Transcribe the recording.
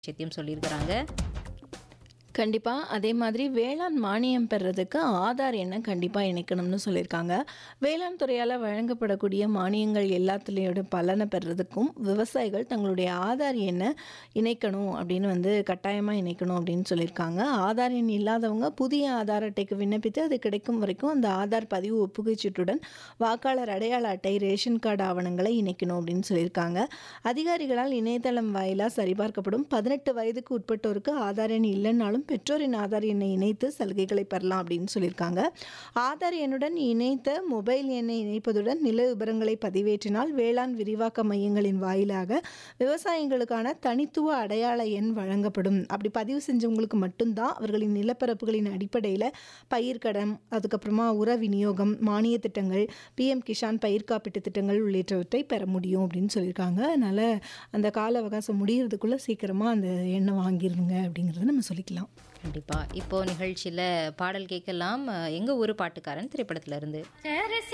விஷயத்தையும் சொல்லியிருக்கிறாங்க கண்டிப்பாக அதே மாதிரி வேளாண் மானியம் பெறுறதுக்கு ஆதார் எண்ணை கண்டிப்பாக இணைக்கணும்னு சொல்லியிருக்காங்க வேளாண் துறையால் வழங்கப்படக்கூடிய மானியங்கள் எல்லாத்துலேயோட பலனை பெறுறதுக்கும் விவசாயிகள் தங்களுடைய ஆதார் எண்ணை இணைக்கணும் அப்படின்னு வந்து கட்டாயமாக இணைக்கணும் அப்படின்னு சொல்லியிருக்காங்க ஆதார் எண் இல்லாதவங்க புதிய ஆதார் அட்டைக்கு விண்ணப்பித்து அது கிடைக்கும் வரைக்கும் அந்த ஆதார் பதிவு ஒப்புகைச்சீட்டுடன் வாக்காளர் அடையாள அட்டை ரேஷன் கார்டு ஆவணங்களை இணைக்கணும் அப்படின்னு சொல்லியிருக்காங்க அதிகாரிகளால் இணையதளம் வாயிலாக சரிபார்க்கப்படும் பதினெட்டு வயதுக்கு உட்பட்டோருக்கு ஆதார் எண் இல்லைன்னாலும் பெற்றோரின் ஆதார் எண்ணை இணைத்து சலுகைகளை பெறலாம் அப்படின்னு சொல்லியிருக்காங்க ஆதார் எண்ணுடன் இணைத்த மொபைல் எண்ணை இணைப்பதுடன் நில விவரங்களை பதிவேற்றினால் வேளாண் விரிவாக்க மையங்களின் வாயிலாக விவசாயிகளுக்கான தனித்துவ அடையாள எண் வழங்கப்படும் அப்படி பதிவு செஞ்சவங்களுக்கு மட்டும்தான் அவர்களின் நிலப்பரப்புகளின் அடிப்படையில் பயிர்க்கடன் அதுக்கப்புறமா உர விநியோகம் மானிய திட்டங்கள் பிஎம் கிஷான் பயிர் காப்பீட்டு திட்டங்கள் உள்ளிட்டவற்றை பெற முடியும் அப்படின்னு சொல்லியிருக்காங்க அதனால் அந்த கால அவகாசம் முடியறதுக்குள்ளே சீக்கிரமாக அந்த எண்ணை வாங்கிருங்க அப்படிங்கிறத நம்ம சொல்லிக்கலாம் கண்டிப்பா இப்போ நிகழ்ச்சியில பாடல் கேட்கலாம் எங்க ஊரு பாட்டுக்காரன் திரைப்படத்துல இருந்து